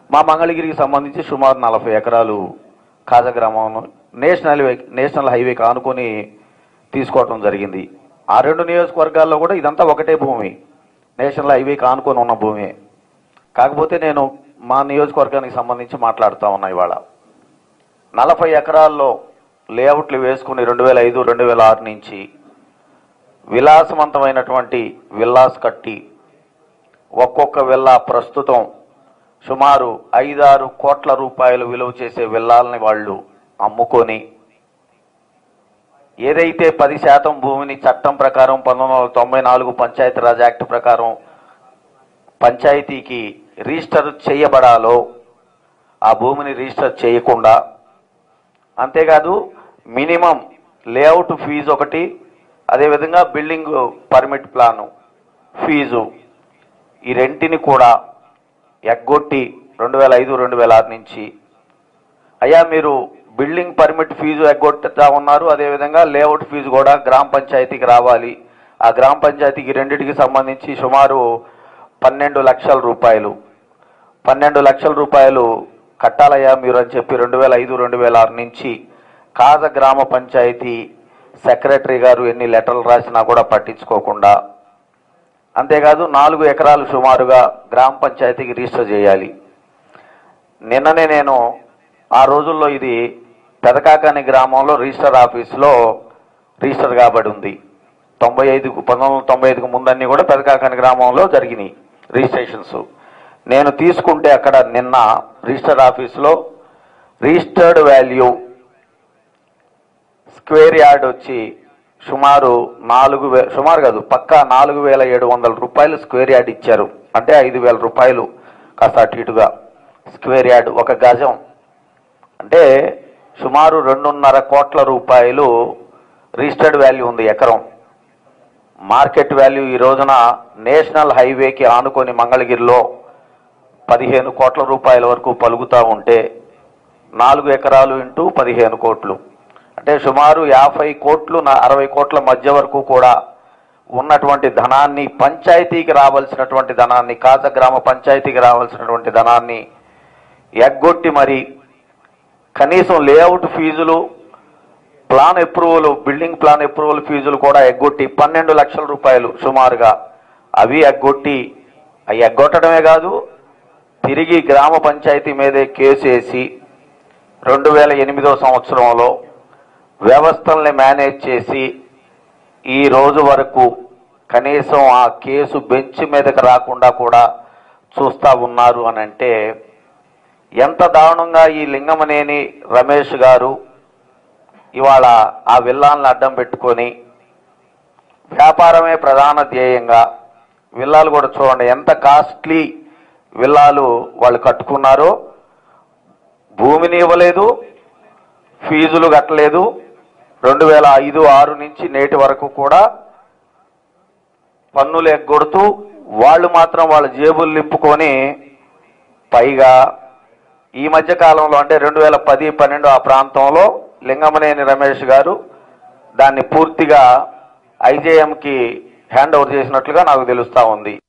మా మంగళగిరికి సంబంధించి సుమారు నలభై ఎకరాలు కాజగ్రామం నేషనల్ హైవే నేషనల్ హైవేకి ఆనుకొని తీసుకోవటం జరిగింది ఆ రెండు నియోజకవర్గాల్లో కూడా ఇదంతా ఒకటే భూమి నేషనల్ హైవేకి ఆనుకొని ఉన్న భూమి కాకపోతే నేను మా నియోజకవర్గానికి సంబంధించి మాట్లాడుతూ ఉన్నా ఇవాళ నలభై ఎకరాల్లో లేఅవుట్లు వేసుకుని రెండు వేల ఐదు రెండు వేల ఆరు నుంచి విలాసవంతమైనటువంటి విల్లాస్ కట్టి ఒక్కొక్క విల్లా ప్రస్తుతం సుమారు ఐదారు కోట్ల రూపాయలు విలువ చేసే విల్లాలని వాళ్ళు అమ్ముకొని ఏదైతే పది శాతం భూమిని చట్టం ప్రకారం పంతొమ్మిది వందల తొంభై నాలుగు పంచాయతీరాజ్ యాక్ట్ ప్రకారం పంచాయతీకి రిజిస్టర్ చేయబడాలో ఆ భూమిని రిజిస్టర్ చేయకుండా అంతేకాదు మినిమం లేఅవుట్ ఫీజు ఒకటి అదేవిధంగా బిల్డింగ్ పర్మిట్ ప్లాను ఫీజు ఈ రెంటిని కూడా ఎగ్గొట్టి రెండు వేల ఐదు రెండు వేల ఆరు నుంచి అయ్యా మీరు బిల్డింగ్ పర్మిట్ ఫీజు ఎగ్గొట్టుతా ఉన్నారు అదేవిధంగా లేఅవుట్ ఫీజు కూడా గ్రామ పంచాయతీకి రావాలి ఆ గ్రామ పంచాయతీకి రెండింటికి సంబంధించి సుమారు పన్నెండు లక్షల రూపాయలు పన్నెండు లక్షల రూపాయలు కట్టాలయ్యా మీరు అని చెప్పి రెండు వేల ఐదు రెండు వేల ఆరు నుంచి కాజ గ్రామ పంచాయతీ సెక్రటరీ గారు ఎన్ని లెటర్లు రాసినా కూడా పట్టించుకోకుండా అంతేకాదు నాలుగు ఎకరాలు సుమారుగా గ్రామ పంచాయతీకి రిజిస్టర్ చేయాలి నిన్ననే నేను ఆ రోజుల్లో ఇది పెదకాకని గ్రామంలో రిజిస్టర్ ఆఫీస్లో రిజిస్టర్ కాబడి ఉంది తొంభై ఐదుకు పంతొమ్మిది వందల తొంభై ఐదుకు ముందన్నీ కూడా పెదకాకని గ్రామంలో జరిగినాయి రిజిస్ట్రేషన్స్ నేను తీసుకుంటే అక్కడ నిన్న రిజిస్టర్ ఆఫీస్లో రిజిస్టర్డ్ వాల్యూ స్క్వేర్ యార్డ్ వచ్చి సుమారు నాలుగు వే సుమారు కాదు పక్కా నాలుగు వేల ఏడు వందల రూపాయలు స్క్వేర్ యార్డ్ ఇచ్చారు అంటే ఐదు వేల రూపాయలు కాస్త అటు ఇటుగా స్క్వేర్ యార్డ్ ఒక గజం అంటే సుమారు రెండున్నర కోట్ల రూపాయలు రిజిస్టర్డ్ వాల్యూ ఉంది ఎకరం మార్కెట్ వాల్యూ ఈ రోజున నేషనల్ హైవేకి ఆనుకొని మంగళగిరిలో పదిహేను కోట్ల రూపాయల వరకు పలుకుతూ ఉంటే నాలుగు ఎకరాలు ఇంటూ పదిహేను కోట్లు అంటే సుమారు యాభై కోట్లు నా- అరవై కోట్ల మధ్య వరకు కూడా ఉన్నటువంటి ధనాన్ని పంచాయతీకి రావాల్సినటువంటి ధనాన్ని కాజ గ్రామ పంచాయతీకి రావాల్సినటువంటి ధనాన్ని ఎగ్గొట్టి మరి కనీసం లేఅవుట్ ఫీజులు plan approval building plan approval ఫీజులు కూడా ఎగ్గొట్టి పన్నెండు లక్షల రూపాయలు సుమారుగా అవి ఎగ్గొట్టి అవి ఎగ్గొట్టడమే కాదు తిరిగి గ్రామ పంచాయతీ మీదే కేసు వేసి రెండు వేల ఎనిమిదో సంవత్సరంలో వ్యవస్థల్ని మేనేజ్ చేసి ఈ రోజు వరకు కనీసం ఆ కేసు బెంచ్ మీదకి రాకుండా కూడా చూస్తా ఉన్నారు అని అంటే ఎంత దారుణంగా ఈ లింగమనేని రమేష్ గారు ఇవాళ ఆ విల్లాలను అడ్డం పెట్టుకొని వ్యాపారమే ప్రధాన ధ్యేయంగా విల్లాలు కూడా చూడండి ఎంత కాస్ట్లీ విల్లాలు వాళ్ళు కట్టుకున్నారో భూమిని ఇవ్వలేదు ఫీజులు కట్టలేదు రెండు వేల ఐదు ఆరు నుంచి నేటి వరకు కూడా పన్నులు ఎగ్గొడుతూ వాళ్ళు మాత్రం వాళ్ళ జేబులు నింపుకొని పైగా ఈ మధ్య కాలంలో అంటే రెండు వేల పది పన్నెండు ఆ ప్రాంతంలో లింగమనేని రమేష్ గారు దాన్ని పూర్తిగా ఐజేఎంకి హ్యాండ్ ఓవర్ చేసినట్లుగా నాకు తెలుస్తా ఉంది